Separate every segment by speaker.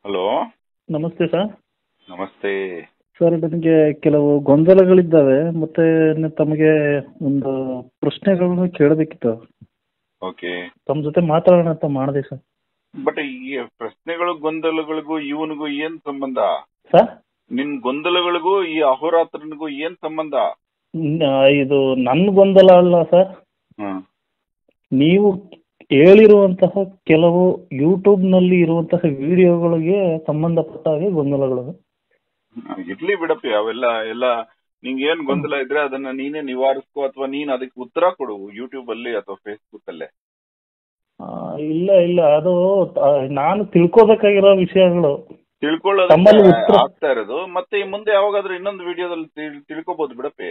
Speaker 1: Hello
Speaker 2: ನಮಸ್ತೆ sir
Speaker 1: ನಮಸ್ತೆ
Speaker 2: sir ನನಗೆ ಕೆಲವು ಗೊಂದಲಗಳಿದ್ದಾವೆ ಮತ್ತೆ ನ- ತಮಗೆ ಒಂದು ಪ್ರಶ್ನೆಗಳನ್ನು ಕೇಳಬೇಕಿತ್ತು
Speaker 1: ಓಕೆ
Speaker 2: ತಮ್ಮ ಜೊತೆ ಮಾತಾಡೋಣ ಅಂತ ಮಾಡಿದೆ ಸರ್
Speaker 1: ಬಟ್ ಈ ಪ್ರಶ್ನೆಗಳು ಗೊಂದಲಗಳಿಗೂ ಇವನಿಗೂ ಏನ್ ಸಂಬಂಧ
Speaker 2: ಸರ್
Speaker 1: ನಿನ್ ಗೊಂದಲಗಳಿಗೂ ಈ ಅಹೋರಾತ್ರನಿಗೂ ಏನ್ ಸಂಬಂಧ
Speaker 2: ನ- ಇದು ನನ್ನ ಗೊಂದಲ ಅಲ್ಲ ಸರ್
Speaker 1: ಹ್ಮ್
Speaker 2: ನೀವು ಹೇಳಿರುವಂತಹ ಕೆಲವು ಯೂಟ್ಯೂಬ್ನಲ್ಲಿ ಇರುವಂತಹ ವಿಡಿಯೋಗಳಿಗೆ ಸಂಬಂಧಪಟ್ಟ ಹಾಗೆ ಗೊಂದಲಗಳು
Speaker 1: ಇರ್ಲಿ ಬಿಡಪ್ಪಿ ಅವೆಲ್ಲ ಎಲ್ಲ ನಿಂಗೆ ಏನ್ ಗೊಂದಲ ಇದ್ರೆ ಅದನ್ನ ನೀನೇ ನಿವಾರಿಸ್ಕೋ ಅಥವಾ ನೀನ್ ಅದಕ್ಕೆ ಉತ್ತರ ಕೊಡು ಯೂಟ್ಯೂಬ್ ಅಲ್ಲಿ ಅಥವಾ ಫೇಸ್ಬುಕ್ ಅಲ್ಲೇ
Speaker 2: ಆ, ಇಲ್ಲ ಇಲ್ಲ ಅದು ಆ, ನಾನು ತಿಳ್ಕೊಬೇಕಾಗಿರೋ ವಿಷಯಗಳು ತಮ್ಮಲ್ಲಿ
Speaker 1: ತಿಳ್ಕೊಳ್ಳೋದಕ್ಕೆ
Speaker 2: ಉತ್ತರ-
Speaker 1: ಆಗ್ತಾ ಇರೋದು ಮತ್ತೆ ಈ ಮುಂದೆ ಯಾವಾಗಾದ್ರೂ ಇನ್ನೊಂದು ವಿಡಿಯೋದಲ್ಲಿ ತಿಳ್ಕೊಬಹುದು ಬಿಡಪ್ಪಿ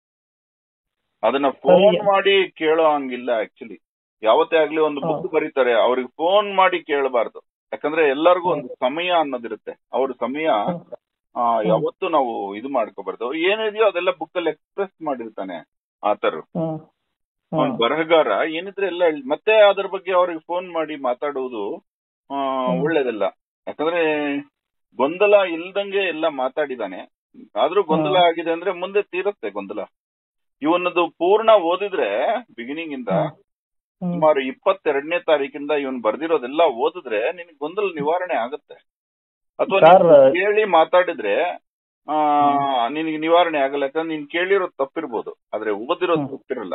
Speaker 1: ಅದನ್ನ ಫೋನ್
Speaker 2: ಸರಿ.
Speaker 1: ಮಾಡಿ ಕೇಳೋ ಹಂಗಿಲ್ಲ ಆಕ್ಚುಲಿ ಯಾವತ್ತೇ ಆಗ್ಲಿ ಒಂದು ಬುಕ್ ಬರೀತಾರೆ ಅವ್ರಿಗೆ ಫೋನ್ ಮಾಡಿ ಕೇಳಬಾರ್ದು ಯಾಕಂದ್ರೆ ಎಲ್ಲರಿಗೂ ಒಂದು ಸಮಯ ಅನ್ನೋದಿರುತ್ತೆ ಅವ್ರ ಸಮಯ ಆ, ಯಾವತ್ತೂ ನಾವು ಇದು ಮಾಡ್ಕೋಬಾರ್ದು ಏನಿದೆಯೋ ಅದೆಲ್ಲ ಬುಕ್ ಅಲ್ಲಿ ಎಕ್ಸ್ಪ್ರೆಸ್ ಮಾಡಿರ್ತಾನೆ ಆತರ
Speaker 2: ಹಾ. ಹಾ.
Speaker 1: ಅವ್ನ್ ಬರಹಗಾರ ಏನಿದ್ರೆ ಎಲ್ಲ ಹೇಳ್- ಮತ್ತೆ ಅದ್ರ ಬಗ್ಗೆ ಅವ್ರಿಗೆ ಫೋನ್ ಮಾಡಿ ಮಾತಾಡುವುದು ಆ,
Speaker 2: ಹ್ಮ್.
Speaker 1: ಒಳ್ಳೇದಲ್ಲ ಯಾಕಂದ್ರೆ ಗೊಂದಲ ಇಲ್ದಂಗೆ ಎಲ್ಲ ಮಾತಾಡಿದಾನೆ ಆದ್ರೂ ಗೊಂದಲ
Speaker 2: ಹಾ.
Speaker 1: ಆಗಿದೆ ಅಂದ್ರೆ ಮುಂದೆ ತೀರುತ್ತೆ ಗೊಂದಲ ಇವನದು ಪೂರ್ಣ ಓದಿದ್ರೆ ಬಿಗಿನಿಂಗ್ ಇಂದ
Speaker 2: ಹಾ. ಹ್ಮ್.
Speaker 1: ಸುಮಾರು ಇಪ್ಪತ್ತೆರಡನೇ ತಾರೀಕಿಂದ ಇವನ್ ಬರ್ದಿರೋದೆಲ್ಲ ಓದಿದ್ರೆ ನಿನಗೆ ಗೊಂದಲ ನಿವಾರಣೆ ಆಗುತ್ತೆ ಅಥವಾ
Speaker 2: ಸರ್,
Speaker 1: ನೀನ್ ಕೇಳಿ ಮಾತಾಡಿದ್ರೆ ಆ ನಿನಗೆ ನಿವಾರಣೆ ಆಗಲ್ಲ ಯಾಕಂದ್ರೆ ನೀನ್ ಕೇಳಿರೋದು ತಪ್ಪಿರ್ಬೋದು ಆದ್ರೆ ಓದಿರೋದು
Speaker 2: ಹ್ಮ್.
Speaker 1: ತಪ್ಪಿರಲ್ಲ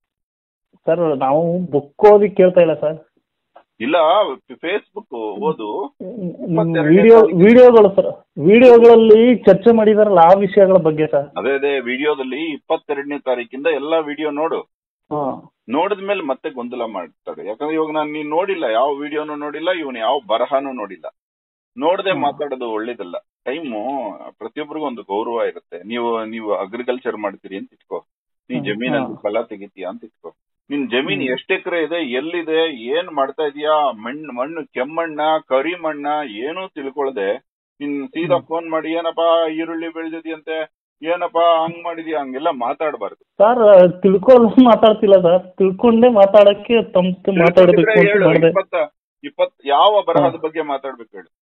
Speaker 2: ಸರ್ ನಾವು ಬುಕ್ ಓದಿ ಕೇಳ್ತಾ ಇಲ್ಲ ಸರ್
Speaker 1: ಇಲ್ಲ ಫೇಸ್ಬುಕ್ ಓದು ಇಪ್ಪತ್ತೆರಡನೇ
Speaker 2: ವಿಡಿಯೋ
Speaker 1: ತಾರೀಕು.
Speaker 2: ವಿಡಿಯೋಗಳು ಸರ್ ವಿಡಿಯೋಗಳಲ್ಲಿ ಚರ್ಚೆ ಮಾಡಿದಾರಲ್ಲ ಆ ವಿಷಯಗಳ ಬಗ್ಗೆ ಸರ್
Speaker 1: ಅದೇ ಅದೇ ವಿಡಿಯೋದಲ್ಲಿ ಇಪ್ಪತ್ತೆರಡನೇ ತಾರೀಕಿಂದ ಎಲ್ಲಾ ವಿಡಿಯೋ ನೋಡು
Speaker 2: ಹಾ
Speaker 1: ನೋಡಿದ್ಮೇಲೆ ಮತ್ತೆ ಗೊಂದಲ ಮಾಡ್ತಾರೆ ಯಾಕಂದ್ರೆ ಇವಾಗ ನಾನು ನೀನ್ ನೋಡಿಲ್ಲ ಯಾವ ವಿಡಿಯೋನು ನೋಡಿಲ್ಲ ಇವನು ಯಾವ ಬರಹನೂ ನೋಡಿಲ್ಲ ನೋಡದೆ
Speaker 2: ಹ್ಮ್.
Speaker 1: ಮಾತಾಡೋದು ಒಳ್ಳೇದಲ್ಲ ಟೈಮು ಪ್ರತಿಯೊಬ್ಬರಿಗೂ ಒಂದು ಗೌರವ ಇರುತ್ತೆ ನೀವು ನೀವು ಅಗ್ರಿಕಲ್ಚರ್ ಮಾಡ್ತೀರಿ ಅಂತ ಇಟ್ಕೋ ನೀ
Speaker 2: ಹ್ಮ್.
Speaker 1: ಜಮೀನಲ್ಲಿ
Speaker 2: ಹಾ.
Speaker 1: ಫಲ ತೆಗಿತೀಯ ಅಂತ ಇಟ್ಕೋ ನಿನ್ ಜಮೀನ್
Speaker 2: ಹ್ಮ್.
Speaker 1: ಎಷ್ಟ್ ಎಕರೆ ಇದೆ ಎಲ್ಲಿದೆ ಏನ್ ಮಾಡ್ತಾ ಇದೀಯಾ ಮಣ್ಣು ಮಣ್ಣು ಕೆಮ್ಮಣ್ಣ ಕರಿ ಮಣ್ಣ ಏನೂ ತಿಳ್ಕೊಳ್ದೆ ನಿನ್ ಸೀದಾ
Speaker 2: ಹ್ಮ್.
Speaker 1: ಫೋನ್ ಮಾಡಿ ಏನಪ್ಪಾ ಈರುಳ್ಳಿ ಬೆಳೆದಿದ್ಯಂತೆ ಏನಪ್ಪಾ ಹಂಗ್ ಮಾಡಿದ್ಯಾ ಹಂಗೆಲ್ಲ ಮಾತಾಡಬಾರ್ದು
Speaker 2: ಸರ್ ತಿಳ್ಕೊಳ್ಳೋದು ಮಾತಾಡ್ತಿಲ್ಲ ಸರ್ ತಿಳ್ಕೊಂಡೇ ಮಾತಾಡಕ್ಕೆ ತಮ್ಮ ಜೊತೆ ಮಾತಾಡಬೇಕು ಅಂತ ಮಾಡಿದೆ
Speaker 1: ಇಪ್ಪತ್ತ ಇಪ್ಪತ್ ಯಾವ ಬರಹದ ಬಗ್ಗೆ ಮಾತಾಡ್ಬೇಕು ಹೇಳು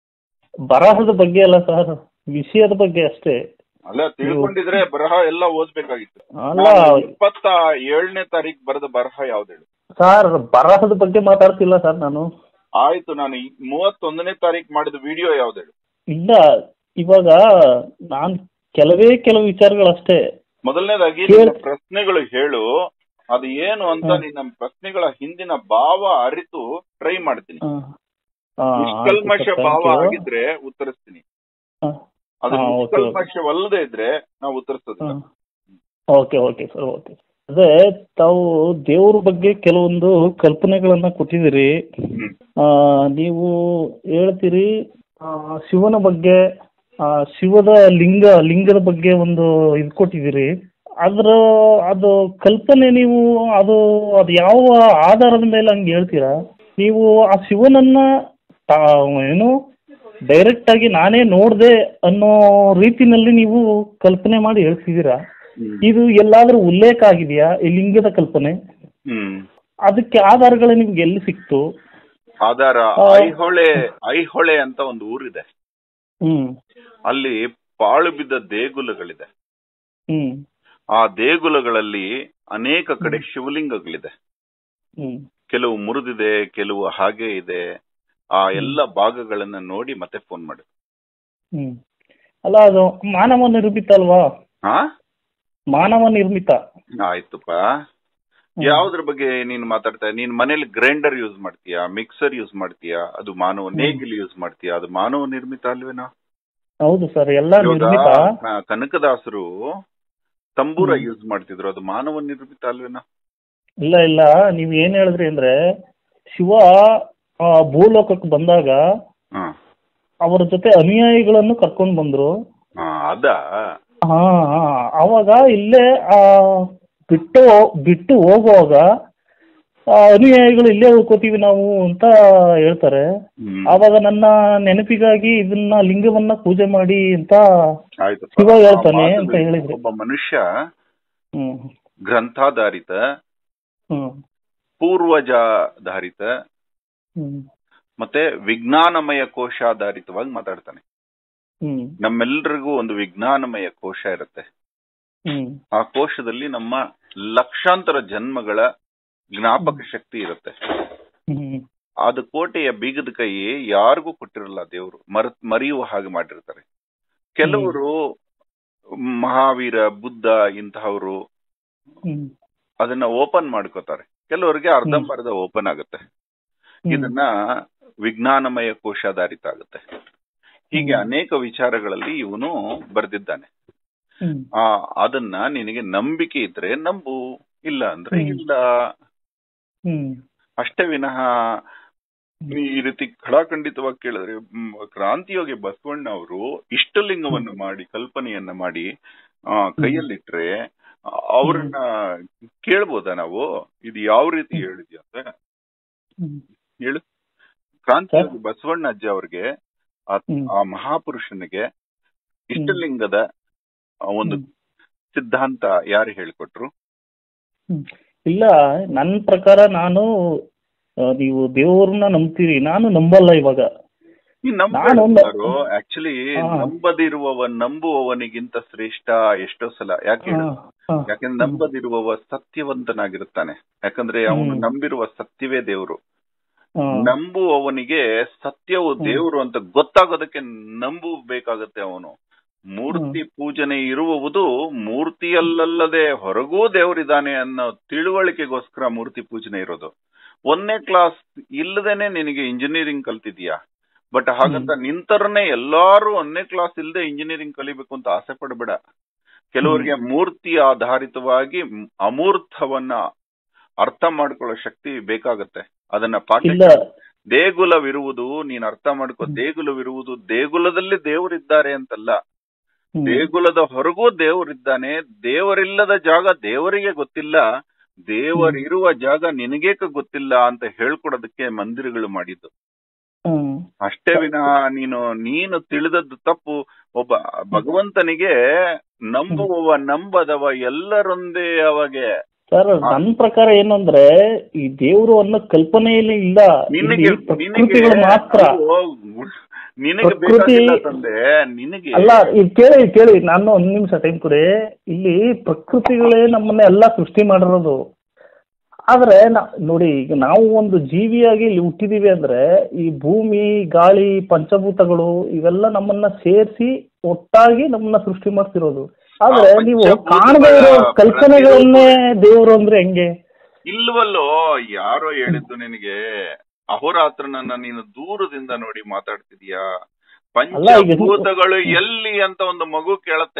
Speaker 2: ಬರಹದ ಬಗ್ಗೆ ಅಲ್ಲ ಸರ್ ವಿಷಯದ ಬಗ್ಗೆ ಅಷ್ಟೇ
Speaker 1: ಅಲ್ಲ ತಿಳ್ಕೊಂಡಿದ್ರೆ ಬರಹ ಎಲ್ಲ ಓದ್ಬೇಕಾಗಿತ್ತು
Speaker 2: ಅಲ್ಲ
Speaker 1: ನಾನು ಇಪ್ಪತ್ತ ಏಳನೇ ತಾರೀಕ್ ಬರೆದ ಬರಹ ಯಾವ್ದು ಹೇಳು
Speaker 2: ಸರ್ ಬರಹದ ಬಗ್ಗೆ ಮಾತಾಡ್ತಿಲ್ಲ ಸರ್ ನಾನು
Speaker 1: ಆಯ್ತು ನಾನು ಈ ಮೂವತ್ತೊಂದನೇ ತಾರೀಕ್ ಮಾಡಿದ ವಿಡಿಯೋ ಯಾವ್ದು ಹೇಳು
Speaker 2: ಇಲ್ಲ ಇವಾಗ ನಾನ್ ಕೆಲವೇ ಕೆಲವು ವಿಚಾರಗಳಷ್ಟೇ
Speaker 1: ಮೊದಲನೇದಾಗಿ
Speaker 2: ಕೇಳ್-
Speaker 1: ನಿನ್ನ ಪ್ರಶ್ನೆಗಳು ಹೇಳು ಅದು ಏನು ಅಂತ
Speaker 2: ಹ್ಮ್.
Speaker 1: ನಿನ್ನ ಪ್ರಶ್ನೆಗಳ ಹಿಂದಿನ ಭಾವ ಅರಿತು ಟ್ರೈ ಮಾಡ್ತೀನಿ
Speaker 2: ಹಾ. ಹಾ, ಆಯ್ತು
Speaker 1: ನಿಷ್ಕಲ್ಮಶ
Speaker 2: ಸರ್,
Speaker 1: ಭಾವ
Speaker 2: thank you.
Speaker 1: ಆಗಿದ್ರೆ ಉತ್ತರಿಸ್ತೀನಿ
Speaker 2: ಹಾ.
Speaker 1: ಅದು
Speaker 2: ಹಾ, ಓಕೆ, ಓಕೆ.
Speaker 1: ನಿಷ್ಕಲ್ಮಶವಲ್ಲದೆ ಇದ್ರೆ ನಾವು ಉತ್ತರಿಸೋದಿಲ್ಲ
Speaker 2: ಓಕೆ ಓಕೆ ಸರ್ ಓಕೆ ಅದೇ ತಾವು ದೇವ್ರ ಬಗ್ಗೆ ಕೆಲವೊಂದು ಕಲ್ಪನೆಗಳನ್ನ ಕೊಟ್ಟಿದ್ದೀರಿ
Speaker 1: ಹ್ಮ್.
Speaker 2: ಆ, ನೀವು ಹೇಳ್ತೀರಿ ಆ, ಶಿವನ ಬಗ್ಗೆ ಆ, ಶಿವದ ಲಿಂಗ ಲಿಂಗದ ಬಗ್ಗೆ ಒಂದು ಇದು ಕೊಟ್ಟಿದ್ದೀರಿ ಅದ್ರ ಅದು ಕಲ್ಪನೆ ನೀವು ಅದು ಅದು ಯಾವ ಆಧಾರದ ಮೇಲೆ ಹಂಗೆ ಹೇಳ್ತೀರಾ ನೀವು ಆ ಶಿವನನ್ನ ತಾ- ಏನು ಡೈರೆಕ್ಟ್ ಆಗಿ ನಾನೇ ನೋಡ್ದೆ ಅನ್ನೋ ರೀತಿನಲ್ಲಿ ನೀವು ಕಲ್ಪನೆ ಮಾಡಿ ಹೇಳ್ತಿದ್ದೀರಾ
Speaker 1: ಹ್ಮ್.
Speaker 2: ಇದು ಎಲ್ಲಾದ್ರೂ ಉಲ್ಲೇಖ ಆಗಿದೆಯಾ ಈ ಲಿಂಗದ ಕಲ್ಪನೆ
Speaker 1: ಹ್ಮ್
Speaker 2: ಅದಕ್ಕೆ ಆಧಾರಗಳು ನಿಮ್ಗೆ ಎಲ್ಲಿ ಸಿಕ್ತು
Speaker 1: ಆಧಾರ
Speaker 2: ಆ.
Speaker 1: ಐಹೊಳೆ ಐಹೊಳೆ ಅಂತ ಒಂದು ಊರಿದೆ
Speaker 2: ಹ್ಮ್
Speaker 1: ಅಲ್ಲಿ ಪಾಳು ಬಿದ್ದ ದೇಗುಲಗಳಿದೆ
Speaker 2: ಹ್ಮ್
Speaker 1: ಆ ದೇಗುಲಗಳಲ್ಲಿ ಅನೇಕ ಕಡೆ ಶಿವಲಿಂಗಗಳಿದೆ
Speaker 2: ಹ್ಮ್
Speaker 1: ಕೆಲವು ಮುರಿದಿದೆ ಕೆಲವು ಹಾಗೆ ಇದೆ ಆ ಎಲ್ಲ ಭಾಗಗಳನ್ನ ನೋಡಿ ಮತ್ತೆ ಫೋನ್ ಮಾಡಿ
Speaker 2: ಹ್ಮ್ ಅಲ್ಲ ಅದು ಮಾನವ ನಿರ್ಮಿತ ಅಲ್ವಾ
Speaker 1: ಹಾ
Speaker 2: ಮಾನವ ನಿರ್ಮಿತ
Speaker 1: ಆಯ್ತಪ್ಪ ಯಾವ್ದ್ರ ಬಗ್ಗೆ ನೀನ್ ಮಾತಾಡ್ತಾ ನೀನ್ ಮನೇಲಿ ಗ್ರೈಂಡರ್ ಯೂಸ್ ಮಾಡ್ತೀಯಾ ಮಿಕ್ಸರ್ ಯೂಸ್ ಮಾಡ್ತೀಯಾ ಅದು ಮಾನವ ನೇಗಿಲ್ ಯೂಸ್ ಮಾಡ್ತೀಯಾ ಅದು ಮಾನವ ನಿರ್ಮಿತ ಅಲ್ವೇನಾ
Speaker 2: ಹೌದು ಸರ್ ಎಲ್ಲ
Speaker 1: ಇವಾಗ
Speaker 2: ನಿರ್ಮಿತ
Speaker 1: ಕ- ಕನಕದಾಸರು ತಂಬೂರ
Speaker 2: ಹ್ಮ್.
Speaker 1: ಯೂಸ್ ಮಾಡ್ತಿದ್ರು ಅದು ಮಾನವ ನಿರ್ಮಿತ ಅಲ್ವೇನಾ
Speaker 2: ಇಲ್ಲ ಇಲ್ಲ ನೀವ್ ಏನ್ ಹೇಳಿದ್ರಿ ಅಂದ್ರೆ ಶಿವ ಆ, ಭೂಲೋಕಕ್ಕೆ ಬಂದಾಗ
Speaker 1: ಹಾ
Speaker 2: ಅವರ ಜೊತೆ ಅನುಯಾಯಿಗಳನ್ನು ಕರ್ಕೊಂಡ್ ಬಂದ್ರು
Speaker 1: ಹಾ, ಅದ
Speaker 2: ಹಾ ಹಾ ಅವಾಗ ಇಲ್ಲೇ ಆ ಬಿಟ್ಟು ಬಿಟ್ಟು ಹೋಗುವಾಗ ಆ, ಅನುಯಾಯಿಗಳು ಇಲ್ಲೇ ಉಳ್ಕೋತೀವಿ ನಾವು ಅಂತ ಹೇಳ್ತಾರೆ
Speaker 1: ಹ್ಮ್.
Speaker 2: ಆವಾಗ ನನ್ನ ನೆನಪಿಗಾಗಿ ಇದನ್ನ ಲಿಂಗವನ್ನ ಪೂಜೆ ಮಾಡಿ ಅಂತ
Speaker 1: ಆಯ್ತಪ್ಪ.
Speaker 2: ಶಿವ ಹೇಳ್ತಾನೆ
Speaker 1: ಆ ಮಾತು
Speaker 2: ಅಂತ ಹೇಳಿದ್ರು.
Speaker 1: ಒಬ್ಬ ಮನುಷ್ಯ
Speaker 2: ಹ್ಮ್
Speaker 1: ಗ್ರಂಥಾಧಾರಿತ
Speaker 2: ಹ್ಮ್
Speaker 1: ಪೂರ್ವಜಾಧಾರಿತ
Speaker 2: ಹ್ಮ್
Speaker 1: ಮತ್ತೆ ವಿಜ್ಞಾನಮಯ ಕೋಶಾಧಾರಿತವಾಗಿ ಮಾತಾಡ್ತಾನೆ
Speaker 2: ಹ್ಮ್
Speaker 1: ನಮ್ಮೆಲ್ಲರಿಗೂ ಒಂದು ವಿಜ್ಞಾನಮಯ ಕೋಶ ಇರುತ್ತೆ
Speaker 2: ಹ್ಮ್
Speaker 1: ಆ ಕೋಶದಲ್ಲಿ ನಮ್ಮ ಲಕ್ಷಾಂತರ ಜನ್ಮಗಳ ಜ್ಞಾಪಕ ಶಕ್ತಿ ಇರುತ್ತೆ
Speaker 2: ಹ್ಮ್
Speaker 1: ಅದು ಕೋಟೆಯ ಬೀಗದ ಕೈ ಯಾರಿಗೂ ಕೊಟ್ಟಿರಲ್ಲ ದೇವರು ಮರ ಮರೆಯುವ ಹಾಗೆ ಮಾಡಿರ್ತಾರೆ ಕೆಲವರು ಮಹಾವೀರ ಬುದ್ಧ ಇಂತಹವರು
Speaker 2: ಹ್ಮ್
Speaker 1: ಅದನ್ನ ಓಪನ್ ಮಾಡ್ಕೋತಾರೆ ಕೆಲವರಿಗೆ ಅರ್ಧಂಬರ್ಧ ಓಪನ್ ಆಗುತ್ತೆ ಇದನ್ನ ವಿಜ್ಞಾನಮಯ ಕೋಶಾಧಾರಿತ ಆಗುತ್ತೆ ಹೀಗೆ
Speaker 2: ಹ್ಮ್.
Speaker 1: ಅನೇಕ ವಿಚಾರಗಳಲ್ಲಿ ಇವನು ಬರೆದಿದ್ದಾನೆ
Speaker 2: ಹ್ಮ್
Speaker 1: ಆ ಅದನ್ನ ನಿನಗೆ ನಂಬಿಕೆ ಇದ್ರೆ ನಂಬು ಇಲ್ಲ ಅಂದ್ರೆ
Speaker 2: ಹ್ಮ್.
Speaker 1: ಇಲ್ಲ
Speaker 2: ಹ್ಮ್
Speaker 1: ಅಷ್ಟೇ ವಿನಃ ನೀ ಈ ರೀತಿ ಖಡಾಖಂಡಿತವಾಗಿ ಕೇಳಿದ್ರೆ ಮ್, ಕ್ರಾಂತಿಯೋಗಿ ಬಸವಣ್ಣ ಅವರು ಇಷ್ಟಲಿಂಗವನ್ನು ಮಾಡಿ ಕಲ್ಪನೆಯನ್ನ ಮಾಡಿ ಆ, ಕೈಯಲ್ಲಿಟ್ರೆ ಆ, ಅವ್ರನ್ನ ಕೇಳ್ಬೋದಾ ನಾವು ಇದು ಯಾವ ರೀತಿ ಹೇಳಿದ್ಯಾ ಅಂತ
Speaker 2: ಹ್ಮ್
Speaker 1: ಹೇಳು ಕ್ರಾಂತಿಯೋಗಿ ಬಸವಣ್ಣ ಅಜ್ಜ ಅವ್ರಿಗೆ ಆ-
Speaker 2: ಹ್ಮ್.
Speaker 1: ಆ ಮಹಾಪುರುಷನಿಗೆ ಇಷ್ಟಲಿಂಗದ ಆ ಒಂದು
Speaker 2: ಹ್ಮ್.
Speaker 1: ಸಿದ್ಧಾಂತ ಯಾರು ಹೇಳ್ಕೊಟ್ರು
Speaker 2: ಹ್ಮ್. ಇಲ್ಲ ನನ್ನ ಪ್ರಕಾರ ನಾನು ಆ, ನೀವು ದೇವ್ರನ್ನ ನಂಬ್ತೀರಿ ನಾನು ನಂಬಲ್ಲ ಇವಾಗ
Speaker 1: ಈ
Speaker 2: ನಾನು ಒಂದು-
Speaker 1: ನಂಬರು ಆಕ್ಚುಲಿ
Speaker 2: ಹಾ.
Speaker 1: ನಂಬದಿರುವವ ನಂಬುವವನಿಗಿಂತ ಶ್ರೇಷ್ಠ ಎಷ್ಟೋ ಸಲ ಯಾಕೆ ಹೇಳು?
Speaker 2: ಹಾ, ಹಾ.
Speaker 1: ಯಾಕಂದ್ರೆ ನಂಬದಿರುವವ ಸತ್ಯವಂತನಾಗಿರುತ್ತಾನೆ ಯಾಕಂದ್ರೆ ಅವನು
Speaker 2: ಹ್ಮ್.
Speaker 1: ನಂಬಿರುವ ಸತ್ಯವೇ ದೇವರು
Speaker 2: ಹಾ.
Speaker 1: ನಂಬುವವನಿಗೆ ಸತ್ಯವು ದೇವರು ಅಂತ ಗೊತ್ತಾಗೋದಕ್ಕೆ ನಂಬಬೇಕಾಗತ್ತೆ ಅವನು ಮೂರ್ತಿ ಪೂಜನೆ ಇರುವುದು ಮೂರ್ತಿಯಲ್ಲಲ್ಲದೆ ಹೊರಗೂ ದೇವರಿದ್ದಾನೆ ಅನ್ನೋ ತಿಳುವಳಿಕೆಗೋಸ್ಕರ ಮೂರ್ತಿ ಪೂಜನೆ ಇರೋದು ಒಂದನೇ ಕ್ಲಾಸ್ ಇಲ್ಲದೇನೆ ನಿನಗೆ ಇಂಜಿನಿಯರಿಂಗ್ ಕಲ್ತಿದ್ಯಾ ಬಟ್ ಹಾಗಂತ ನಿಂತರನೇ ಎಲ್ಲಾರು ಒಂದನೇ ಕ್ಲಾಸ್ ಇಲ್ಲದೆ ಇಂಜಿನಿಯರಿಂಗ್ ಕಲಿಬೇಕು ಅಂತ ಆಸೆ ಪಡಬೇಡ ಕೆಲವರಿಗೆ ಮೂರ್ತಿ ಆಧಾರಿತವಾಗಿ ಮ್- ಅಮೂರ್ತವನ್ನ ಅರ್ಥ ಮಾಡ್ಕೊಳ್ಳೋ ಶಕ್ತಿ ಬೇಕಾಗತ್ತೆ ಅದನ್ನ ಪಾಠ
Speaker 2: ಇಲ್ಲ
Speaker 1: ದೇಗುಲವಿರುವುದು ನೀನ್ ಅರ್ಥ ಮಾಡ್ಕೋ ದೇಗುಲವಿರುವುದು ದೇಗುಲದಲ್ಲಿ ದೇವರಿದ್ದಾರೆ ಅಂತಲ್ಲ
Speaker 2: ಹ್ಮ್.
Speaker 1: ದೇಗುಲದ ಹೊರಗೂ ದೇವರಿದ್ದಾನೆ ದೇವರಿಲ್ಲದ ಜಾಗ ದೇವರಿಗೆ ಗೊತ್ತಿಲ್ಲ ದೇವರಿರುವ ಜಾಗ ನಿನಗೇಕ ಗೊತ್ತಿಲ್ಲ ಅಂತ ಹೇಳ್ಕೊಡೋದಕ್ಕೆ ಮಂದಿರಗಳು ಮಾಡಿದ್ದು
Speaker 2: ಹ್ಮ್.
Speaker 1: ಅಷ್ಟೇ ವಿನಃ ನೀನು ನೀನು ತಿಳಿದದ್ದು ತಪ್ಪು ಒಬ್ಬ ಭಗವಂತನಿಗೆ ನಂಬುವವ ನಂಬದವ ಎಲ್ಲರೊಂದೇ ಅವಾಗೆ
Speaker 2: ಸರ್ ನನ್ನ ಪ್ರಕಾರ ಏನು ಅಂದ್ರೆ ಈ ದೇವರು ಅನ್ನೋ ಕಲ್ಪನೆಯಲ್ಲಿ ಇಲ್ಲ
Speaker 1: ನಿನಗೆ
Speaker 2: ಇಲ್ಲಿ ಪ್ರಕೃತಿಗಳು ಮಾತ್ರ
Speaker 1: ಅಯ್ಯೋ, ನಿನಗೆ
Speaker 2: ಪ್ರಕೃತಿ-
Speaker 1: ಬೇಕಾಗಿಲ್ಲ ತಂದೆ ನಿನಗೆ
Speaker 2: ಅಲ್ಲ ಈಗ ಕೇಳಿ ಕೇಳಿ ನಾನು ಒಂದ್ ನಿಮಿಷ ಟೈಮ್ ಕೊಡಿ ಇಲ್ಲಿ ಪ್ರಕೃತಿಗಳೇ ನಮ್ಮನ್ನ ಎಲ್ಲ ಸೃಷ್ಟಿ ಮಾಡಿರೋದು ಆದ್ರೆ ನಾ- ನೋಡಿ ಈಗ ನಾವು ಒಂದು ಜೀವಿಯಾಗಿ ಇಲ್ಲಿ ಹುಟ್ಟಿದೀವಿ ಅಂದ್ರೆ ಈ ಭೂಮಿ ಗಾಳಿ ಪಂಚಭೂತಗಳು ಇವೆಲ್ಲ ನಮ್ಮನ್ನ ಸೇರಿಸಿ ಒಟ್ಟಾಗಿ ನಮ್ಮನ್ನ ಸೃಷ್ಟಿ ಮಾಡ್ತಿರೋದು ಆದ್ರೆ
Speaker 1: ಆ
Speaker 2: ನೀವು
Speaker 1: ಪಂಚಭೂತಗಳ
Speaker 2: ಕಾಣದೇ ಇರೋ ಕಲ್ಪನೆಗಳನ್ನೇ ದೇವರು ಅಂದ್ರೆ ಹೆಂಗೆ
Speaker 1: ಇಲ್ವಲ್ಲೋ ಯಾರೋ ಹೇಳಿದ್ದು ನಿನಗೆ ಅಹೋರಾತ್ರನನ್ನ ನೀನು ದೂರದಿಂದ ನೋಡಿ ಮಾತಾಡ್ತಿದ್ಯಾ
Speaker 2: ಅಲ್ಲ, ಈಗ-
Speaker 1: ಪಂಚಭೂತಗಳು ಎಲ್ಲಿ ಅಂತ ಒಂದು ಮಗು ಕೇಳತ್ತೆ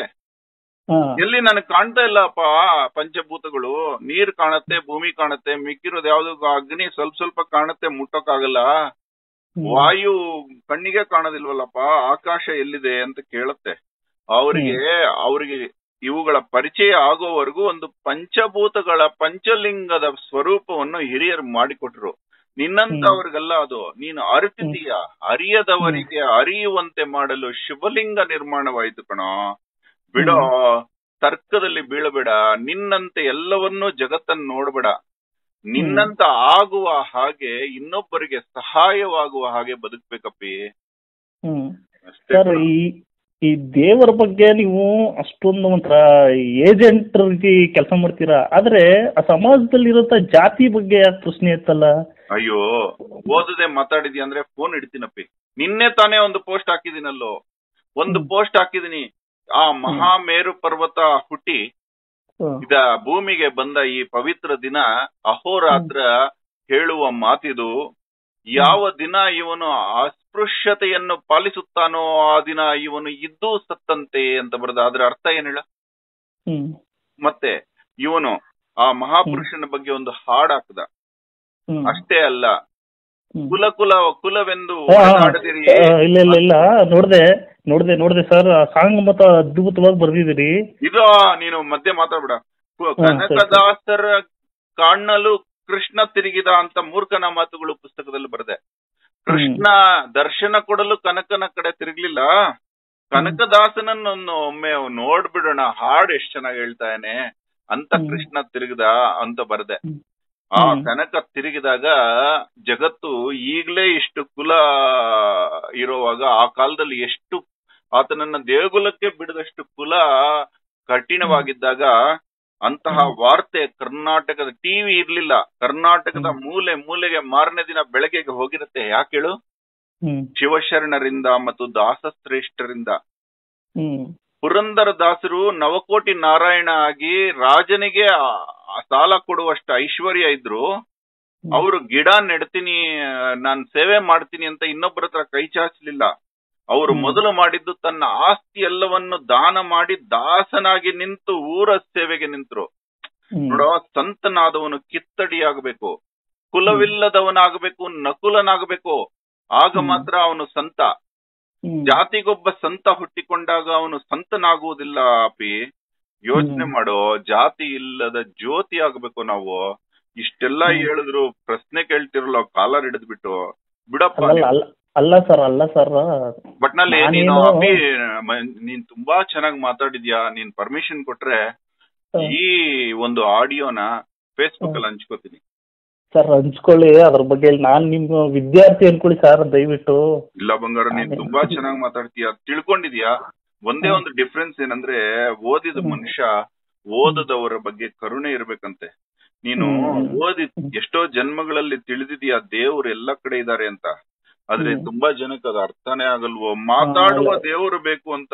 Speaker 2: ಹಾ
Speaker 1: ಎಲ್ಲಿ ನನಗೆ ಕಾಣ್ತಾ ಇಲ್ಲಪ್ಪ ಪಂಚಭೂತಗಳು ನೀರ್ ಕಾಣತ್ತೆ ಭೂಮಿ ಕಾಣತ್ತೆ ಮಿಕ್ಕಿರೋದು ಯಾವ್ದು ಅಗ್ನಿ ಸ್ವಲ್ಪ ಸ್ವಲ್ಪ ಕಾಣತ್ತೆ ಮುಟ್ಟೋಕ್ಕಾಗಲ್ಲ
Speaker 2: ಹ್ಮ್.
Speaker 1: ವಾಯು ಕಣ್ಣಿಗೆ ಕಾಣೋದಿಲ್ವಲ್ಲಪ್ಪ ಆಕಾಶ ಎಲ್ಲಿದೆ ಅಂತ ಕೇಳುತ್ತೆ ಅವರಿಗೆ ಅವರಿಗೆ ಇವುಗಳ ಪರಿಚಯ ಆಗೋವರೆಗೂ ಒಂದು ಪಂಚಭೂತಗಳ ಪಂಚಲಿಂಗದ ಸ್ವರೂಪವನ್ನು ಹಿರಿಯರು ಮಾಡಿಕೊಟ್ರು ನಿನ್ನಂತವ್ರಿಗೆಲ್ಲ ಅದು ನೀನು ಅರಿತಿದೀಯ ಅರಿಯದವರಿಗೆ ಅರಿಯುವಂತೆ ಮಾಡಲು ಶಿವಲಿಂಗ ನಿರ್ಮಾಣವಾಯಿತು ಕಣೋ ಬಿಡೋ ತರ್ಕದಲ್ಲಿ ಬೀಳಬೇಡ ನಿನ್ನಂತೆ ಎಲ್ಲವನ್ನೂ ಜಗತ್ತನ್ನು ನೋಡ್ಬೇಡ ನಿನ್ನಂತ ಆಗುವ ಹಾಗೆ ಇನ್ನೊಬ್ಬರಿಗೆ ಸಹಾಯವಾಗುವ ಹಾಗೆ ಬದುಕ್ಬೇಕಪ್ಪಿ
Speaker 2: ಹ್ಮ್
Speaker 1: ಅಷ್ಟೇ
Speaker 2: ಸರ್
Speaker 1: ಕಣೋ.
Speaker 2: ಈ ಈ ದೇವರ ಬಗ್ಗೆ ನೀವು ಅಷ್ಟೊಂದು ಒಂಥರ ಏಜೆಂಟ್ ರೀತಿ ಕೆಲಸ ಮಾಡ್ತೀರಾ ಆದ್ರೆ ಆ ಸಮಾಜದಲ್ಲಿ ಇರೋ ಜಾತಿ ಬಗ್ಗೆ ಯಾಕೆ ಪ್ರಶ್ನೆ ಇತ್ತಲ್ಲ
Speaker 1: ಅಯ್ಯೋ ಓದದೆ ಮಾತಾಡಿದ್ಯಾ ಅಂದ್ರೆ ಫೋನ್ ಇಡ್ತೀನಪ್ಪಿ ನಿನ್ನೆ ತಾನೇ ಒಂದು ಪೋಸ್ಟ್ ಹಾಕಿದಿನಲ್ಲೋ ಒಂದು
Speaker 2: ಹ್ಮ್.
Speaker 1: ಪೋಸ್ಟ್ ಹಾಕಿದೀನಿ ಆ ಮಹಾಮೇರು ಪರ್ವತ ಹುಟ್ಟಿ
Speaker 2: ಹ್ಮ್.
Speaker 1: ಇದ ಭೂಮಿಗೆ ಬಂದ ಈ ಪವಿತ್ರ ದಿನ ಅಹೋರಾತ್ರ ಹೇಳುವ ಮಾತಿದು ಯಾವ ದಿನ ಇವನು ಅಸ್ಪೃಶ್ಯತೆಯನ್ನು ಪಾಲಿಸುತ್ತಾನೋ ಆ ದಿನ ಇವನು ಇದ್ದೂ ಸತ್ತಂತೆ ಅಂತ ಬರೆದ ಅದ್ರ ಅರ್ಥ ಏನ್ ಹೇಳ
Speaker 2: ಹ್ಮ್
Speaker 1: ಮತ್ತೆ ಇವನು ಆ ಮಹಾಪುರುಷನ ಬಗ್ಗೆ ಒಂದು ಹಾಡ್ ಹಾಕ್ದ
Speaker 2: ಹ್ಮ್.
Speaker 1: ಅಷ್ಟೇ ಅಲ್ಲ
Speaker 2: ಹ್ಮ್.
Speaker 1: ಕುಲ ಕುಲ ಕುಲವೆಂದು
Speaker 2: ಆ,
Speaker 1: ಒಡೆದಾಡದಿರಿ
Speaker 2: ಆ, ಇಲ್ಲ ಇಲ್ಲ ಇಲ್ಲ ನೋಡ್ದೆ ನೋಡ್ದೆ ನೋಡ್ದೆ ಸರ್ ಆ ಸಾಂಗ್ ಮತ್ತ ಅದ್ಭುತವಾಗಿ ಬರ್ದಿದ್ದೀರಿ
Speaker 1: ಇದು ನೀನು ಮಧ್ಯೆ ಮಾತಾಡ್ಬೇಡ ಕು-
Speaker 2: ಹ್ಮ್, ಸರಿ, ಸರಿ.
Speaker 1: ಕನಕದಾಸರ ಕಾಣಲು ಕೃಷ್ಣ ತಿರುಗಿದ ಅಂತ ಮೂರ್ಖನ ಮಾತುಗಳು ಪುಸ್ತಕದಲ್ಲಿ ಬರೆದೆ ಕೃಷ್ಣ ದರ್ಶನ ಕೊಡಲು ಕನಕನ ಕಡೆ ತಿರುಗ್ಲಿಲ್ಲ ಕನಕದಾಸನನ್ನು ಒಮ್ಮೆ ನೋಡ್ಬಿಡೋಣ ಹಾಡು ಎಷ್ಟ್ ಚೆನ್ನಾಗಿ ಹೇಳ್ತಾನೆ ಅಂತ
Speaker 2: ಹ್ಮ್.
Speaker 1: ಕೃಷ್ಣ ತಿರುಗಿದ ಅಂತ ಬರೆದೆ
Speaker 2: ಹ್ಮ್.
Speaker 1: ಆ
Speaker 2: ಹ್ಮ್.
Speaker 1: ಕನಕ ತಿರುಗಿದಾಗ ಜಗತ್ತು ಈಗಲೇ ಇಷ್ಟು ಕುಲ ಇರುವಾಗ ಆ ಕಾಲದಲ್ಲಿ ಎಷ್ಟು ಆತನನ್ನ ದೇಗುಲಕ್ಕೆ ಬಿಡದಷ್ಟು ಕುಲ ಕಠಿಣವಾಗಿದ್ದಾಗ ಅಂತಹ ವಾರ್ತೆ ಕರ್ನಾಟಕದ ಟಿವಿ ಇರ್ಲಿಲ್ಲ ಕರ್ನಾಟಕದ
Speaker 2: ಹ್ಮ್.
Speaker 1: ಮೂಲೆ ಮೂಲೆಗೆ ಮಾರನೇ ದಿನ ಬೆಳಗ್ಗೆಗೆ ಹೋಗಿರುತ್ತೆ ಯಾಕೆ ಹೇಳು
Speaker 2: ಹ್ಮ್
Speaker 1: ಶಿವಶರಣರಿಂದ ಮತ್ತು ದಾಸಶ್ರೇಷ್ಠರಿಂದ
Speaker 2: ಹ್ಮ್
Speaker 1: ಪುರಂದರ ದಾಸರು ನವಕೋಟಿ ನಾರಾಯಣ ಆಗಿ ರಾಜನಿಗೆ ಆ- ಆ ಸಾಲ ಕೊಡುವಷ್ಟು ಐಶ್ವರ್ಯ ಇದ್ರು ಅವರು ಗಿಡ ನೆಡ್ತೀನಿ ನಾನ್ ಸೇವೆ ಮಾಡ್ತೀನಿ ಅಂತ ಇನ್ನೊಬ್ಬರ ಹತ್ರ ಕೈ ಚಾಚಲಿಲ್ಲ ಅವರು
Speaker 2: ಹ್ಮ್.
Speaker 1: ಮೊದಲು ಮಾಡಿದ್ದು ತನ್ನ ಆಸ್ತಿ ಎಲ್ಲವನ್ನು ದಾನ ಮಾಡಿ ದಾಸನಾಗಿ ನಿಂತು ಊರ ಸೇವೆಗೆ ನಿಂತರು
Speaker 2: ಹ್ಮ್.
Speaker 1: ನೋಡೋ ಸಂತನಾದವನು ಕಿತ್ತಡಿಯಾಗಬೇಕು ಕುಲವಿಲ್ಲದವನಾಗಬೇಕು ನಕುಲನಾಗಬೇಕು ಆಗ
Speaker 2: ಹ್ಮ್.
Speaker 1: ಮಾತ್ರ ಅವನು ಸಂತ
Speaker 2: ಹ್ಮ್.
Speaker 1: ಜಾತಿಗೊಬ್ಬ ಸಂತ ಹುಟ್ಟಿಕೊಂಡಾಗ ಅವನು ಸಂತನಾಗುವುದಿಲ್ಲ ಅಪಿ ಯೋಚನೆ
Speaker 2: ಹ್ಮ್.
Speaker 1: ಮಾಡೋ ಜಾತಿ ಇಲ್ಲದ ಜ್ಯೋತಿ ಆಗ್ಬೇಕು ನಾವು ಇಷ್ಟೆಲ್ಲ
Speaker 2: ಹ್ಮ್.
Speaker 1: ಹೇಳಿದ್ರು ಪ್ರಶ್ನೆ ಕೇಳ್ತಿರಲ್ಲ ಕಾಲರ್ ಹಿಡಿದ್ಬಿಟ್ಟು ಬಿಡಪ್ಪ
Speaker 2: ಅಲ್ಲ ಅಲ್ಲ ಅಲ್ಲ ಸರ್ ಅಲ್ಲ ಸರ್
Speaker 1: ಬಟ್ ನಲ್ಲಿ ನೀನು
Speaker 2: ನಾನೇನು-
Speaker 1: ಅಪಿ ಮ- ನೀನ್ ತುಂಬಾ ಚೆನ್ನಾಗಿ ಮಾತಾಡಿದ್ಯಾ ನೀನ್ ಪರ್ಮಿಷನ್ ಕೊಟ್ರೆ ಈ ಒಂದು ಆಡಿಯೋನ ಫೇಸ್ಬುಕ್ ಅಲ್ಲಿ ಹಂಚ್ಕೋತೀನಿ
Speaker 2: ಸರ್ ಹಂಚ್ಕೊಳ್ಳಿ ಅದ್ರ ಬಗ್ಗೆ ನಾನ್ ನಿಮ್ಮ ವಿದ್ಯಾರ್ಥಿ ಅನ್ಕೊಳ್ಳಿ ಸರ್ ದಯವಿಟ್ಟು
Speaker 1: ಇಲ್ಲ ಬಂಗಾರ ನೀನ್
Speaker 2: ಅದೇ.
Speaker 1: ತುಂಬಾ ಚೆನ್ನಾಗಿ ಮಾತಾಡ್ತೀಯ ತಿಳ್ಕೊಂಡಿದ್ಯಾ ಒಂದೇ
Speaker 2: ಹ್ಮ್.
Speaker 1: ಒಂದು ಡಿಫ್ರೆನ್ಸ್ ಏನಂದ್ರೆ ಓದಿದ
Speaker 2: ಹ್ಮ್.
Speaker 1: ಮನುಷ್ಯ ಓದದವರ ಬಗ್ಗೆ ಕರುಣೆ ಇರ್ಬೇಕಂತೆ ನೀನು
Speaker 2: ಹ್ಮ್.
Speaker 1: ಓದಿ
Speaker 2: ಹ್ಮ್.
Speaker 1: ಎಷ್ಟೋ ಜನ್ಮಗಳಲ್ಲಿ ತಿಳಿದಿದ್ಯಾ ದೇವ್ರು ಎಲ್ಲ ಕಡೆ ಇದಾರೆ ಅಂತ ಆದ್ರೆ
Speaker 2: ಹ್ಮ್.
Speaker 1: ತುಂಬಾ ಜನಕ್ಕೆ ಅದು ಅರ್ಥನೇ ಆಗಲ್ವೋ ಮಾತಾಡುವ
Speaker 2: ಅಲ್ಲ.
Speaker 1: ದೇವರು ಬೇಕು ಅಂತ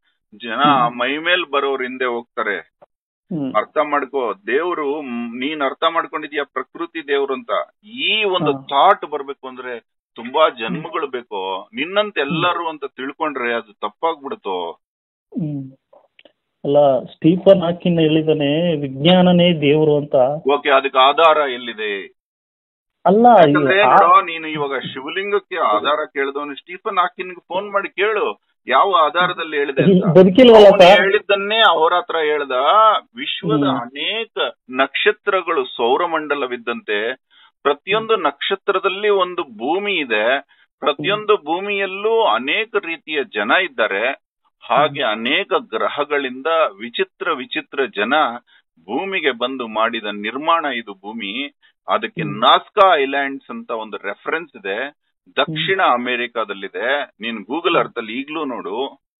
Speaker 1: ಜನ
Speaker 2: ಹ್ಮ್.
Speaker 1: ಮೈ ಮೇಲ್ ಬರೋರ್ ಹಿಂದೆ ಹೋಗ್ತಾರೆ
Speaker 2: ಹ್ಮ್.
Speaker 1: ಅರ್ಥ ಮಾಡ್ಕೋ ದೇವ್ರು ಮ್, ನೀನ್ ಅರ್ಥ ಮಾಡ್ಕೊಂಡಿದ್ಯಾ ಪ್ರಕೃತಿ ದೇವ್ರು ಅಂತ ಈ ಒಂದು
Speaker 2: ಹಾ.
Speaker 1: ಥಾಟ್ ಬರ್ಬೇಕು ಅಂದ್ರೆ ತುಂಬಾ ಜನ್ಮಗಳು ಬೇಕು ನಿನ್ನಂತ ಎಲ್ಲರೂ ಅಂತ ತಿಳ್ಕೊಂಡ್ರೆ ಅದು ತಪ್ಪಾಗ್ಬಿಡುತ್ತೋ
Speaker 2: ಹ್ಮ್. ಅಲ್ಲ ಸ್ಟೀಫನ್ ಹಾಕಿನ್ ಹೇಳಿದಾನೆ ವಿಜ್ಞಾನನೇ ದೇವರು ಅಂತ
Speaker 1: ಓಕೆ ಅದಕ್ಕೆ ಆಧಾರ ಎಲ್ಲಿದೆ
Speaker 2: ಅಲ್ಲ ಈ
Speaker 1: ಯಾಕಂದ್ರೆ
Speaker 2: ಆ-
Speaker 1: ನೋಡೋ ನೀನು ಇವಾಗ ಶಿವಲಿಂಗಕ್ಕೆ ಆಧಾರ ಕೇಳಿದವನು ಸ್ಟೀಫನ್ ಹಾಕಿನ್ಗೆ ಫೋನ್ ಮಾಡಿ ಕೇಳು ಯಾವ ಆಧಾರದಲ್ಲಿ ಹೇಳಿದೆ ಅಂತ
Speaker 2: ಬದುಕಿಲ್ವಲ್ಲ
Speaker 1: ಅವ್ನು
Speaker 2: ಸರ್
Speaker 1: ಹೇಳಿದ್ದನ್ನೇ ಅವ್ರ ಹತ್ರ ಹೇಳ್ದ ವಿಶ್ವದ
Speaker 2: ಹ್ಮ್.
Speaker 1: ಅನೇಕ ನಕ್ಷತ್ರಗಳು ಸೌರಮಂಡಲವಿದ್ದಂತೆ ಪ್ರತಿಯೊಂದು ನಕ್ಷತ್ರದಲ್ಲಿ ಒಂದು ಭೂಮಿ ಇದೆ ಪ್ರತಿಯೊಂದು ಭೂಮಿಯಲ್ಲೂ ಅನೇಕ ರೀತಿಯ ಜನ ಇದ್ದಾರೆ ಹಾಗೆ ಅನೇಕ ಗ್ರಹಗಳಿಂದ ವಿಚಿತ್ರ ವಿಚಿತ್ರ ಜನ ಭೂಮಿಗೆ ಬಂದು ಮಾಡಿದ ನಿರ್ಮಾಣ ಇದು ಭೂಮಿ ಅದಕ್ಕೆ
Speaker 2: ಹ್ಮ್.
Speaker 1: ನಾಸ್ಕಾ ಐಲ್ಯಾಂಡ್ಸ್ ಅಂತ ಒಂದು ರೆಫರೆನ್ಸ್ ಇದೆ ದಕ್ಷಿಣ ಅಮೆರಿಕಾದಲ್ಲಿದೆ ನೀನ್ ಗೂಗಲ್ ಅರ್ತ್ ಅಲ್ಲಿ ಈಗ್ಲೂ ನೋಡು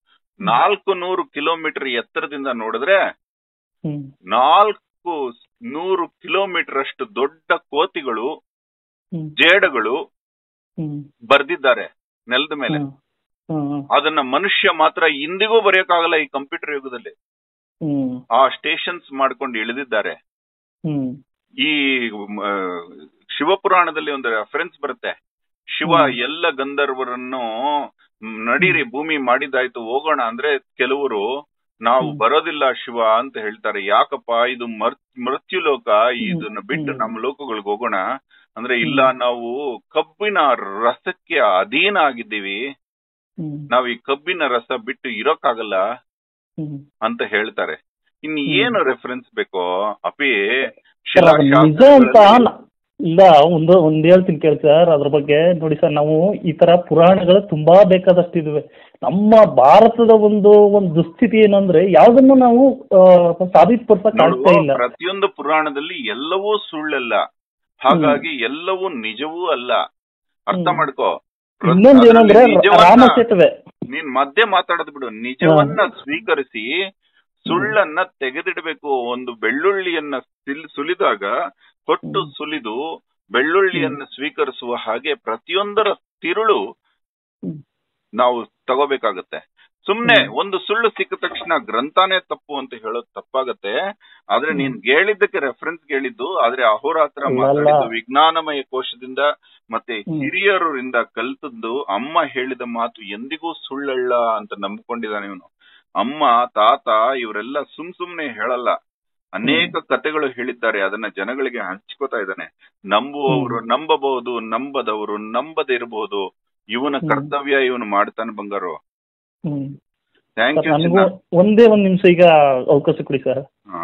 Speaker 1: ನಾಲ್ಕು ನೂರು ಕಿಲೋಮೀಟರ್ ಎತ್ತರದಿಂದ ನೋಡಿದ್ರೆ
Speaker 2: ಹ್ಮ್.
Speaker 1: ನಾಲ್ಕು ನೂರು ಕಿಲೋಮೀಟರ್ ಅಷ್ಟು ದೊಡ್ಡ ಕೋತಿಗಳು
Speaker 2: ಹ್ಮ್.
Speaker 1: ಜೇಡಗಳು
Speaker 2: ಹ್ಮ್.
Speaker 1: ಬರ್ದಿದ್ದಾರೆ ನೆಲದ ಮೇಲೆ
Speaker 2: ಹ್ಮ್. ಹ್ಮ್.
Speaker 1: ಅದನ್ನ ಮನುಷ್ಯ ಮಾತ್ರ ಇಂದಿಗೂ ಬರೆಯಕ್ಕಾಗಲ್ಲ ಈ ಕಂಪ್ಯೂಟರ್ ಯುಗದಲ್ಲಿ
Speaker 2: ಹ್ಮ್.
Speaker 1: ಆ ಸ್ಟೇಷನ್ಸ್ ಮಾಡ್ಕೊಂಡು ಇಳಿದಿದ್ದಾರೆ
Speaker 2: ಹ್ಮ್.
Speaker 1: ಈ ಮ, ಶಿವಪುರಾಣದಲ್ಲಿ ಒಂದು ರೆಫರೆನ್ಸ್ ಬರುತ್ತೆ ಶಿವ
Speaker 2: ಹ್ಮ್.
Speaker 1: ಎಲ್ಲ ಗಂಧರ್ವರನ್ನು ಮ್, ನಡೀರಿ ಭೂಮಿ ಮಾಡಿದಾಯ್ತು ಹೋಗೋಣ ಅಂದ್ರೆ ಕೆಲವರು ನಾವು
Speaker 2: ಹ್ಮ್.
Speaker 1: ಬರೋದಿಲ್ಲ ಶಿವ ಅಂತ ಹೇಳ್ತಾರೆ ಯಾಕಪ್ಪ ಇದು ಮರ್ ಮೃತ್ಯು ಲೋಕ ಇದನ್ನ ಬಿಟ್ಟು
Speaker 2: ಹ್ಮ್.
Speaker 1: ನಮ್ಮ ಲೋಕಗಳಿಗೆ ಹೋಗೋಣ ಅಂದ್ರೆ ಇಲ್ಲ
Speaker 2: ಹ್ಮ್.
Speaker 1: ನಾವು ಕಬ್ಬಿನ ರಸಕ್ಕೆ ಅಧೀನ ಆಗಿದ್ದೀವಿ
Speaker 2: ಹ್ಮ್.
Speaker 1: ನಾವ್ ಈ ಕಬ್ಬಿನ ರಸ ಬಿಟ್ಟು ಇರೋಕ್ಕಾಗಲ್ಲ
Speaker 2: ಹ್ಮ್.
Speaker 1: ಅಂತ ಹೇಳ್ತಾರೆ ಇನ್
Speaker 2: ಹ್ಮ್.
Speaker 1: ಏನು ರೆಫರೆನ್ಸ್ ಬೇಕೋ ಅಪಿ
Speaker 2: ಸರ್, ಅದು ನಿಜ ಅಂತ
Speaker 1: ಶಿಲಾಶಾಸನಗಳಲ್ಲಿ-
Speaker 2: ನ- ಇಲ್ಲ ಒಂದು ಒಂದ್ ಹೇಳ್ತೀನಿ ಕೇಳಿ ಸರ್ ಅದ್ರ ಬಗ್ಗೆ ನೋಡಿ ಸರ್ ನಾವು ಈ ತರ ಪುರಾಣಗಳು ತುಂಬಾ ಬೇಕಾದಷ್ಟು ಇದಾವೆ ನಮ್ಮ ಭಾರತದ ಒಂದು ಒಂದು ದುಸ್ಥಿತಿ ಏನಂದ್ರೆ ಯಾವ್ದನ್ನು ನಾವು ಆ, ಸಾಬೀತುಪಡಿಸಕ್ ಆಗ್ತಾ
Speaker 1: ನೋಡು,
Speaker 2: ಇಲ್ಲ
Speaker 1: ಪ್ರತಿಯೊಂದು ಪುರಾಣದಲ್ಲಿ ಎಲ್ಲವೂ ಸುಳ್ಳಲ್ಲ ಹಾಗಾಗಿ ಎಲ್ಲವೂ ನಿಜವೂ ಅಲ್ಲ ಅರ್ಥ
Speaker 2: ಹ್ಮ್.
Speaker 1: ಮಾಡ್ಕೋ ಪ್ರ-
Speaker 2: ಇನ್ನೊಂದು ಏನಂದ್ರೆ
Speaker 1: ಅದ್ರಲ್ಲಿ ನಿಜವನ್ನ-
Speaker 2: ರಾಮಸೇತುವೆ
Speaker 1: ನೀನ್ ಮಧ್ಯೆ ಮಾತಾಡೋದ್ ಬಿಡು ನಿಜವನ್ನ ಸ್ವೀಕರಿಸಿ ಸುಳ್ಳನ್ನ ತೆಗೆದಿಡಬೇಕು ಒಂದು ಬೆಳ್ಳುಳ್ಳಿಯನ್ನ ಸಿಲ್- ಸುಲಿದಾಗ ಹೊಟ್ಟು
Speaker 2: ಹ್ಮ್.
Speaker 1: ಸುಲಿದು ಬೆಳ್ಳುಳ್ಳಿಯನ್ನ ಸ್ವೀಕರಿಸುವ ಹಾಗೆ ಪ್ರತಿಯೊಂದರ ತಿರುಳು
Speaker 2: ಹ್ಮ್.
Speaker 1: ನಾವು ತಗೋಬೇಕಾಗತ್ತೆ ಸುಮ್ನೆ
Speaker 2: ಹ್ಮ್.
Speaker 1: ಒಂದು ಸುಳ್ಳು ಸಿಕ್ಕ ತಕ್ಷಣ ಗ್ರಂಥಾನೇ ತಪ್ಪು ಅಂತ ಹೇಳೋದು ತಪ್ಪಾಗತ್ತೆ ಆದ್ರೆ
Speaker 2: ಹ್ಮ್.
Speaker 1: ನೀನ್ ಹೇಳಿದ್ದಕ್ಕೆ ರೆಫರೆನ್ಸ್ ಹೇಳಿದ್ದು ಆದ್ರೆ ಅಹೋರಾತ್ರ
Speaker 2: ಅಲ್ಲ,
Speaker 1: ಮಾತಾಡಿದ್ದು
Speaker 2: ಅಲ್ಲ.
Speaker 1: ವಿಜ್ಞಾನಮಯ ಕೋಶದಿಂದ ಮತ್ತೆ
Speaker 2: ಹ್ಮ್.
Speaker 1: ಹಿರಿಯರಿಂದ ಕಲ್ತದ್ದು ಅಮ್ಮ ಹೇಳಿದ ಮಾತು ಎಂದಿಗೂ ಸುಳ್ಳಲ್ಲ ಅಂತ ನಂಬ್ಕೊಂಡಿದ್ದಾನೆ ಇವನು ಅಮ್ಮ ತಾತ ಇವರೆಲ್ಲ ಸುಮ್ ಸುಮ್ನೆ ಹೇಳಲ್ಲ ಅನೇಕ ಕತೆಗಳು ಹೇಳಿದ್ದಾರೆ ಅದನ್ನ ಜನಗಳಿಗೆ ಹಂಚ್ಕೋತಾ ಇದ್ದಾನೆ ನಂಬುವವರು ನಂಬಬಹುದು ನಂಬದವರು ನಂಬದೇ ಇರಬಹುದು ಇವನ
Speaker 2: ಹ್ಮ್.
Speaker 1: ಕರ್ತವ್ಯ ಇವನು ಮಾಡ್ತಾನೆ ಬಂಗಾರು
Speaker 2: ಹ್ಮ್
Speaker 1: ಥ್ಯಾಂಕ್
Speaker 2: ಸರ್
Speaker 1: ಯು
Speaker 2: ನನಗೂ ಒಂದೇ ಒಂದ್ ನಿಮಿಷ ಈಗ ಅವಕಾಶ ಕೊಡಿ ಸರ್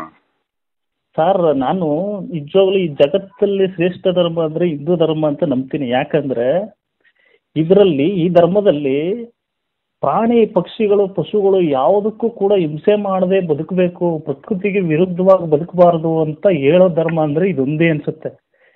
Speaker 2: ಸರ್ ನಾನು ನಿಜವಾಗ್ಲೂ ಈ ಜಗತ್ತಲ್ಲಿ ಶ್ರೇಷ್ಠ ಧರ್ಮ ಅಂದ್ರೆ ಹಿಂದೂ ಧರ್ಮ ಅಂತ ನಂಬ್ತೀನಿ ಯಾಕಂದ್ರೆ ಇದರಲ್ಲಿ ಈ ಧರ್ಮದಲ್ಲಿ ಪ್ರಾಣಿ ಪಕ್ಷಿಗಳು ಪಶುಗಳು ಯಾವುದಕ್ಕೂ ಕೂಡ ಹಿಂಸೆ ಮಾಡದೆ ಬದುಕಬೇಕು ಪ್ರಕೃತಿಗೆ ವಿರುದ್ಧವಾಗಿ ಬದುಕಬಾರದು ಅಂತ ಹೇಳೋ ಧರ್ಮ ಅಂದ್ರೆ ಇದೊಂದೇ ಅನ್ಸುತ್ತೆ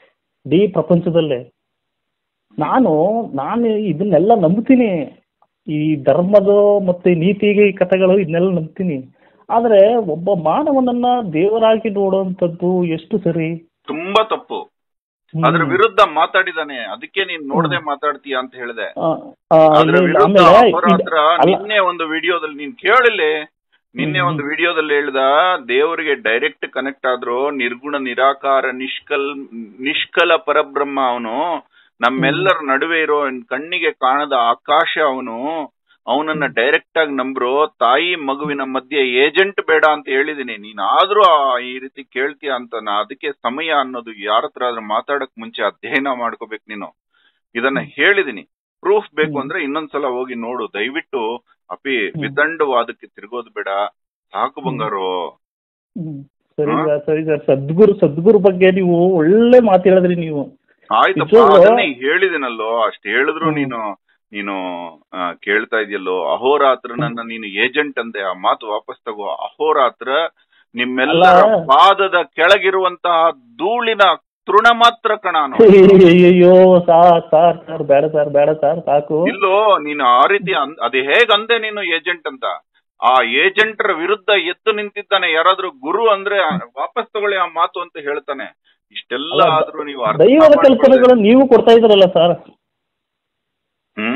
Speaker 2: ಇಡೀ ಪ್ರಪಂಚದಲ್ಲೇ ನಾನು ನಾನು ಇದನ್ನೆಲ್ಲ ನಂಬ್ತೀನಿ ಈ ಧರ್ಮದ ಮತ್ತೆ ನೀತಿಗೆ ಈ ಕಥೆಗಳು ಇದನ್ನೆಲ್ಲ ನಂಬ್ತೀನಿ ಆದ್ರೆ ಒಬ್ಬ ಮಾನವನನ್ನ ದೇವರಾಗಿ ನೋಡುವಂಥದ್ದು ಎಷ್ಟು ಸರಿ
Speaker 1: ತುಂಬಾ ತಪ್ಪು
Speaker 2: ಹ್ಮ್.
Speaker 1: ಅದ್ರ ವಿರುದ್ಧ ಮಾತಾಡಿದಾನೆ ಅದಕ್ಕೆ ನೀನ್ ನೋಡದೆ ಮಾತಾಡ್ತೀಯ ಅಂತ ಹೇಳಿದೆ
Speaker 2: ಆ, ಆ,
Speaker 1: ಅದ್ರ
Speaker 2: ಇಲ್ಲ,
Speaker 1: ವಿರುದ್ಧ
Speaker 2: ಆಮೇಲೆ
Speaker 1: ಅಪರಾತ್ರ
Speaker 2: ಇದು- ಅಲ್ಲ,
Speaker 1: ನಿನ್ನೆ ಒಂದು ವಿಡಿಯೋದಲ್ಲಿ ನೀನ್ ಕೇಳಿಲ್ಲ ನಿನ್ನೆ
Speaker 2: ಹ್ಮ್.
Speaker 1: ಒಂದು ವಿಡಿಯೋದಲ್ಲಿ ಹೇಳ್ದ ದೇವರಿಗೆ ಡೈರೆಕ್ಟ್ ಕನೆಕ್ಟ್ ಆದ್ರು ನಿರ್ಗುಣ ನಿರಾಕಾರ ನಿಷ್ಕಲ್ ನಿಷ್ಕಲ ಪರಬ್ರಹ್ಮ ಅವನು ನಮ್ಮೆಲ್ಲರ ನಡುವೆ ಇರೋ ಕಣ್ಣಿಗೆ ಕಾಣದ ಆಕಾಶ ಅವನು ಅವನನ್ನ ಡೈರೆಕ್ಟ್ ಆಗಿ ನಂಬ್ರು ತಾಯಿ ಮಗುವಿನ ಮಧ್ಯೆ ಏಜೆಂಟ್ ಬೇಡ ಅಂತ ಹೇಳಿದೀನಿ ನೀನಾದ್ರೂ ಆ- ಈ ರೀತಿ ಕೇಳ್ತೀಯ ಅಂತ ನಾ ಅದಕ್ಕೆ ಸಮಯ ಅನ್ನೋದು ಯಾರ ಹತ್ರ ಆದ್ರೂ ಮಾತಾಡಕ್ ಮುಂಚೆ ಅಧ್ಯಯನ ಮಾಡ್ಕೋಬೇಕು ನೀನು ಇದನ್ನ ಹೇಳಿದೀನಿ ಪ್ರೂಫ್ ಬೇಕು
Speaker 2: ಹ್ಮ್.
Speaker 1: ಅಂದ್ರೆ ಇನ್ನೊಂದ್ಸಲ ಹೋಗಿ ನೋಡು ದಯವಿಟ್ಟು ಅಪಿ ವಿದಂಡವಾದಕ್ಕೆ ತಿರುಗೋದು ಬೇಡ ಸಾಕು ಬಂಗಾರು
Speaker 2: ಹ್ಮ್. ಸರಿ
Speaker 1: ಹಾ?
Speaker 2: ಸರ್ ಸರಿ ಸರ್ ಸದ್ಗುರು ಸದ್ಗುರು ಬಗ್ಗೆ ನೀವು ಒಳ್ಳೆ ಮಾತು ಹೇಳಿದ್ರಿ ನೀವು
Speaker 1: ಆಯ್ತಪ್ಪ
Speaker 2: ನಿಜವಾಗ್ಲೂ-
Speaker 1: ಅದನ್ನೇ ಹೇಳಿದಿನಲ್ಲೋ ಅಷ್ಟ್ ಹೇಳಿದ್ರು
Speaker 2: ಹ್ಮ್.
Speaker 1: ನೀನು ನೀನು ಆ, ಕೇಳ್ತಾ ಇದೆಯಲ್ಲೋ ಅಹೋರಾತ್ರನನ್ನ ನೀನು ಏಜೆಂಟ್ ಅಂದೆ ಆ ಮಾತು ವಾಪಸ್ ತಗೋ ಅಹೋರಾತ್ರ ನಿಮ್ಮೆಲ್ಲರ
Speaker 2: ಅಲ್ಲ.
Speaker 1: ಪಾದದ ಕೆಳಗಿರುವಂತಹ ಧೂಳಿನ ತೃಣ ಮಾತ್ರ ಕಣಾನು
Speaker 2: ಅಯ್ಯೋ ಸಾರ್ ಸಾರ್ ಸರ್ ಬೇಡ ಸರ್ ಬೇಡ ಸರ್ ಸಾಕು
Speaker 1: ಇಲ್ಲೋ ನೀನು ಆ ರೀತಿ ಅನ್- ಅದು ಹೇಗ್ ಅಂದೆ ನೀನು ಏಜೆಂಟ್ ಅಂತ ಆ ಏಜೆಂಟರ ವಿರುದ್ಧ ಎತ್ತು ನಿಂತಿದ್ದಾನೆ ಯಾರಾದ್ರೂ ಗುರು ಅಂದ್ರೆ ವಾಪಸ್ ತಗೊಳ್ಳಿ ಆ ಮಾತು ಅಂತ ಹೇಳ್ತಾನೆ ಇಷ್ಟೆಲ್ಲ
Speaker 2: ಅಲ್ಲ,
Speaker 1: ಆದ್ರೂ ನೀವು ಅರ್ಥ
Speaker 2: ದೈವದ
Speaker 1: ಮಾಡ್ಕೊಳ್ದೆ.
Speaker 2: ಕಲ್ಪನೆಗಳನ್ನು ನೀವು ಕೊಡ್ತಾ ಇದ್ರಲ್ಲ ಸರ್
Speaker 1: ಹ್ಮ್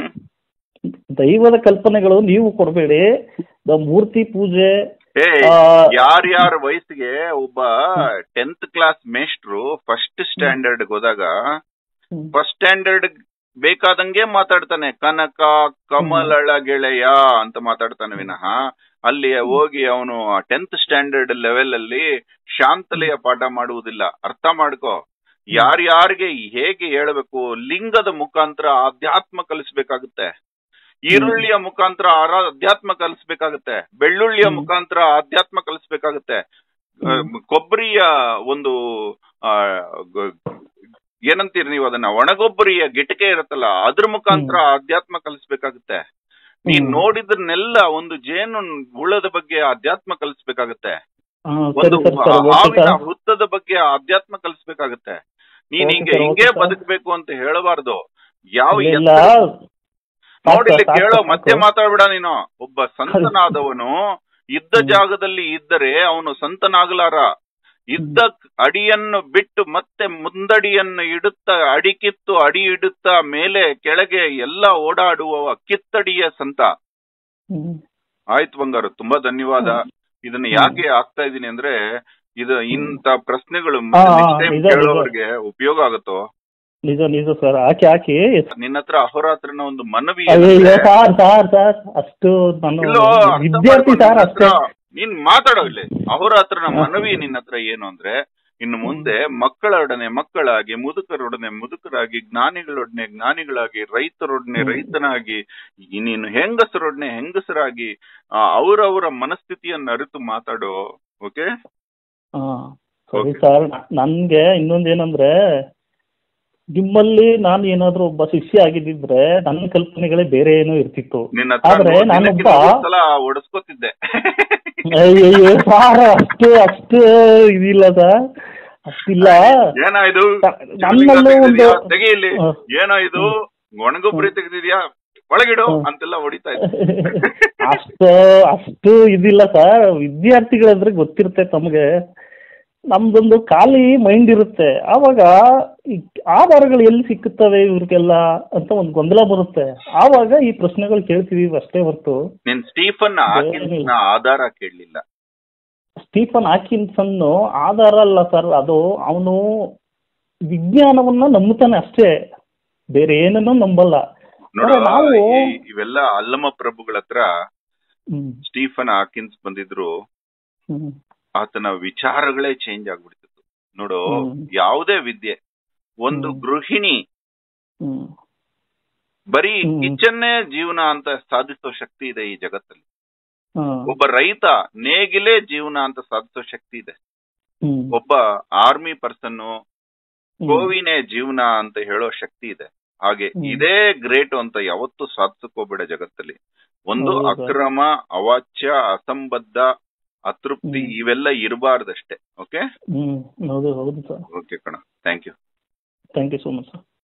Speaker 2: ದೈವದ ಕಲ್ಪನೆಗಳು ನೀವು ಕೊಡಬೇಡಿ ದ ಮೂರ್ತಿ ಪೂಜೆ
Speaker 1: ಏ
Speaker 2: ಆ,
Speaker 1: ಯಾರ್ಯಾರ ವಯಸ್ಸಿಗೆ ಒಬ್ಬ ಟೆಂತ್ ಕ್ಲಾಸ್ ಮೇಸ್ಟ್ರು ಫಸ್ಟ್ ಸ್ಟ್ಯಾಂಡರ್ಡ್ ಹೋದಾಗ
Speaker 2: ಹ್ಮ್.
Speaker 1: ಫಸ್ಟ್ ಸ್ಟ್ಯಾಂಡರ್ಡ್ ಬೇಕಾದಂಗೆ ಮಾತಾಡ್ತಾನೆ ಕನಕ ಕಮಲಳ ಗೆಳೆಯ ಅಂತ ಮಾತಾಡ್ತಾನೆ ವಿನಃ ಅಲ್ಲಿ ಹೋಗಿ ಅವನು ಟೆಂತ್ ಸ್ಟ್ಯಾಂಡರ್ಡ್ ಲೆವೆಲ್ ಅಲ್ಲಿ ಶಾಂತಲೆಯ ಪಾಠ ಮಾಡುವುದಿಲ್ಲ ಅರ್ಥ ಮಾಡ್ಕೋ ಯಾರ್ಯಾರಿಗೆ ಹೇಗೆ ಹೇಳ್ಬೇಕು ಲಿಂಗದ ಮುಖಾಂತರ ಆಧ್ಯಾತ್ಮ ಕಲಿಸ್ಬೇಕಾಗುತ್ತೆ ಈರುಳ್ಳಿಯ ಮುಖಾಂತರ ಆರ- ಅಧ್ಯಾತ್ಮ ಕಲಿಸ್ಬೇಕಾಗುತ್ತೆ ಬೆಳ್ಳುಳ್ಳಿಯ
Speaker 2: ಹ್ಮ್.
Speaker 1: ಮುಖಾಂತರ ಆಧ್ಯಾತ್ಮ ಕಲಿಸ್ಬೇಕಾಗುತ್ತೆ ಆ, ಕೊಬ್ಬರಿಯ ಒಂದು ಆ, ಗ- ಏನಂತೀರಿ ನೀವು ಅದನ್ನ ಒಣಗೊಬ್ಬರಿಯ ಗಿಟಕೆ ಇರುತ್ತಲ್ಲ ಅದ್ರ ಮುಖಾಂತರ ಅಧ್ಯಾತ್ಮ ಕಲಿಸ್ಬೇಕಾಗುತ್ತೆ ನೀನ್
Speaker 2: ಹ್ಮ್.
Speaker 1: ನೋಡಿದ್ರನ್ನೆಲ್ಲ ಒಂದು ಜೇನು ಹುಳದ ಬಗ್ಗೆ ಅಧ್ಯಾತ್ಮ ಕಲಿಸ್ಬೇಕಾಗುತ್ತೆ
Speaker 2: ಹಾ,
Speaker 1: ಒಂದು
Speaker 2: ಸರಿ ಸರ್ ಸರ್ ಓಕೆ
Speaker 1: ಹಾವಿನ
Speaker 2: ಸರ್
Speaker 1: ಹುತ್ತದ ಬಗ್ಗೆ ಅಧ್ಯಾತ್ಮ ಕಲಿಸ್ಬೇಕಾಗುತ್ತೆ ನೀನ್
Speaker 2: ಓಕೆ
Speaker 1: ಹಿಂಗೆ
Speaker 2: ಸರ್,
Speaker 1: ಹಿಂಗೆ
Speaker 2: ಓಕೆ ಸರ್.
Speaker 1: ಬದುಕಬೇಕು ಅಂತ ಹೇಳಬಾರ್ದು ಯಾವ
Speaker 2: ಇಲ್ಲ
Speaker 1: ಎತ್ತರ- ನೋಡಿ ಇಲ್ಲಿ
Speaker 2: ಸಾಕು,
Speaker 1: ಕೇಳೋ
Speaker 2: ಸಾಕು.
Speaker 1: ಮತ್ತೆ ಮಾತಾಡ್ಬೇಡ ನೀನು ಒಬ್ಬ ಸಂತನಾದವನು ಇದ್ದ ಜಾಗದಲ್ಲಿ ಇದ್ದರೆ ಅವನು ಸಂತನಾಗಲಾರ ಇದ್ದ ಅಡಿಯನ್ನು ಬಿಟ್ಟು ಮತ್ತೆ ಮುಂದಡಿಯನ್ನು ಇಡುತ್ತಾ ಅಡಿ ಕಿತ್ತು ಅಡಿ ಇಡುತ್ತಾ ಮೇಲೆ ಕೆಳಗೆ ಎಲ್ಲ ಓಡಾಡುವವ ಕಿತ್ತಡಿಯ ಸಂತ
Speaker 2: ಹ್ಮ್.
Speaker 1: ಆಯ್ತು ಬಂಗಾರು ತುಂಬಾ ಧನ್ಯವಾದ ಇದನ್ನ ಯಾಕೆ ಆಗ್ತಾ ಇದೀನಿ ಅಂದ್ರೆ ಇದು ಇಂತ ಪ್ರಶ್ನೆಗಳು
Speaker 2: ಹಾ, ಹಾ,
Speaker 1: next time
Speaker 2: ನಿಜ, ನಿಜ.
Speaker 1: ಕೇಳೋರ್ಗೆ ಉಪಯೋಗ ಆಗುತ್ತೋ
Speaker 2: ನಿಜ ನಿಜ ಸರ್ ಹಾಕಿ ಹಾಕಿ
Speaker 1: ನಿನ್ನ ಹತ್ರ ಅಹೋರಾತ್ರನ ಒಂದು ಮನವಿ
Speaker 2: ಅಯ್ಯೋ
Speaker 1: ಏನಂದ್ರೆ-
Speaker 2: ಸಾರ್ ಸಾರ್ ಸಾರ್ ಅಷ್ಟು ನಾನು
Speaker 1: ಇಲ್ಲೋ, ಅರ್ಥ
Speaker 2: ವಿದ್ಯಾರ್ಥಿ
Speaker 1: ಮಾಡ್ಕೊ,
Speaker 2: ಸಾರ್
Speaker 1: ನಿನ್ನ
Speaker 2: ಅಷ್ಟೇ
Speaker 1: ಹತ್ರ ನೀನ್ ಮಾತಾಡೋ ಇಲ್ಲಿ ಅಹೋರಾತ್ರನ ಮನವಿ ನಿನ್ನ ಹತ್ರ ಏನು ಅಂದ್ರೆ ಇನ್ನು ಮುಂದೆ ಮಕ್ಕಳೊಡನೆ ಮಕ್ಕಳಾಗಿ ಮುದುಕರೊಡನೆ ಮುದುಕರಾಗಿ ಜ್ಞಾನಿಗಳೊಡನೆ ಜ್ಞಾನಿಗಳಾಗಿ ರೈತರೊಡನೆ
Speaker 2: ಹ್ಮ್.
Speaker 1: ರೈತನಾಗಿ ಈ ನೀನು ಹೆಂಗಸರೊಡನೆ ಹೆಂಗಸರಾಗಿ ಆ, ಅವರವರ ಮನಸ್ಥಿತಿಯನ್ನು ಅರಿತು ಮಾತಾಡೋ ಓಕೆ
Speaker 2: ಹಾ ಸರಿ
Speaker 1: Okay.
Speaker 2: ಸರ್ ನನ್ಗೆ ಇನ್ನೊಂದೇನಂದ್ರೆ ನಿಮ್ಮಲ್ಲಿ ನಾನು ಏನಾದ್ರೂ ಒಬ್ಬ ಶಿಷ್ಯ ಆಗಿದ್ದಿದ್ರೆ ನನ್ನ ಕಲ್ಪನೆಗಳೇ ಬೇರೆ ಏನೋ ಇರ್ತಿತ್ತು
Speaker 1: ನಿನ್ನ ಹತ್ರ
Speaker 2: ಆದ್ರೆ
Speaker 1: ನೂರು
Speaker 2: ನಾನೊಬ್ಬ-
Speaker 1: ದಿನಕ್ಕಿಂತ ಮೂರು ಸಲ ಒಡಿಸ್ಕೊತಿದ್ದೆ
Speaker 2: ಅಯ್ಯಯ್ಯೋ ಸಾರ್ ಅಷ್ಟು ಅಷ್ಟು ಇದಿಲ್ಲ ಸರ್ ಅಷ್ಟಿಲ್ಲ
Speaker 1: ಏನೋ ಇದು
Speaker 2: ತ-
Speaker 1: ಶಿವಲಿಂಗ
Speaker 2: ನನ್ನಲ್ಲೂ ಒಂದು
Speaker 1: ತೆಗ್ದಿದ್ಯಾ? ತೆಗಿ ಇಲ್ಲಿ
Speaker 2: ಹ.
Speaker 1: ಏನೋ ಇದು ಒಣಗೊಬ್ಬರಿ ತೆಗೆದಿದ್ಯಾ ಒಳಗಿಡು
Speaker 2: ಹ್ಮ್.
Speaker 1: ಅಂತೆಲ್ಲ ಹೊಡಿತಾ ಇದ್ದೆ
Speaker 2: ಅಷ್ಟು ಅಷ್ಟು ಇದಿಲ್ಲ ಸರ್ ವಿದ್ಯಾರ್ಥಿಗಳಂದ್ರೆ ಗೊತ್ತಿರುತ್ತೆ ತಮಗೆ ನಮ್ದೊಂದು ಖಾಲಿ ಮೈಂಡ್ ಇರುತ್ತೆ ಆವಾಗ ಈ ಆಧಾರಗಳು ಎಲ್ಲಿ ಸಿಕ್ಕುತ್ತವೆ ಇವ್ರಿಗೆಲ್ಲ ಅಂತ ಒಂದು ಗೊಂದಲ ಬರುತ್ತೆ ಆವಾಗ ಈ ಪ್ರಶ್ನೆಗಳು ಕೇಳ್ತಿದೀವಿ ಅಷ್ಟೇ ಹೊರತು
Speaker 1: ನೀನ್ ಸ್ಟೀಫನ್ ಹಾಕಿನ ಆಧಾರ ಕೇಳಲಿಲ್ಲ
Speaker 2: ಸ್ಟೀಫನ್ ಹಾಕಿನ್ಸನ್ ಆಧಾರ ಅಲ್ಲ ಸರ್ ಅದು ಅವನು ವಿಜ್ಞಾನವನ್ನ ನಂಬುತ್ತಾನೆ ಅಷ್ಟೇ ಬೇರೆ ಏನನ್ನೂ ನಂಬಲ್ಲ
Speaker 1: ನೋಡ
Speaker 2: ಆದ್ರೆ ನಾವು
Speaker 1: ಇವೆಲ್ಲ ಅಲ್ಲಮ ಪ್ರಭುಗಳ ಹತ್ರ
Speaker 2: ಹ್ಮ್
Speaker 1: ಸ್ಟೀಫನ್ ಹಾಕಿನ್ಸ್ ಬಂದಿದ್ರು
Speaker 2: ಹ್ಮ್
Speaker 1: ಆತನ ವಿಚಾರಗಳೇ ಚೇಂಜ್ ಆಗ್ಬಿಡ್ತಿತ್ತು ನೋಡು
Speaker 2: ಹ್ಮ್.
Speaker 1: ಯಾವುದೇ ವಿದ್ಯೆ ಒಂದು
Speaker 2: ಹ್ಮ್.
Speaker 1: ಗೃಹಿಣಿ
Speaker 2: ಹ್ಮ್
Speaker 1: ಬರೀ
Speaker 2: ಹ್ಮ್.
Speaker 1: ಕಿಚನ್ನೇ ಜೀವನ ಅಂತ ಸಾಧಿಸೋ ಶಕ್ತಿ ಇದೆ ಈ ಜಗತ್ತಲ್ಲಿ
Speaker 2: ಹಾ.
Speaker 1: ಒಬ್ಬ ರೈತ ನೇಗಿಲೇ ಜೀವನ ಅಂತ ಸಾಧಿಸೋ ಶಕ್ತಿ ಇದೆ
Speaker 2: ಹ್ಮ್
Speaker 1: ಒಬ್ಬ ಆರ್ಮಿ ಪರ್ಸನ್
Speaker 2: ಹ್ಮ್.
Speaker 1: ಗೋವಿನೇ ಜೀವನ ಅಂತ ಹೇಳೋ ಶಕ್ತಿ ಇದೆ ಹಾಗೆ
Speaker 2: ಹ್ಮ್.
Speaker 1: ಇದೇ ಗ್ರೇಟ್ ಅಂತ ಯಾವತ್ತೂ ಸಾಧಿಸಕೋಬೇಡ ಜಗತ್ತಲ್ಲಿ ಒಂದು
Speaker 2: ಹೌದು.
Speaker 1: ಅಕ್ರಮ ಅವಾಚ್ಯ ಅಸಂಬದ್ಧ ಅತೃಪ್ತಿ
Speaker 2: ಹ್ಮ್.
Speaker 1: ಇವೆಲ್ಲ ಇರಬಾರ್ದಷ್ಟೇ ಓಕೆ
Speaker 2: ಹ್ಮ್ ಹೌದು ಹೌದು ಸರ್
Speaker 1: ಓಕೆ ಕಣ thank you
Speaker 2: thank you so much sir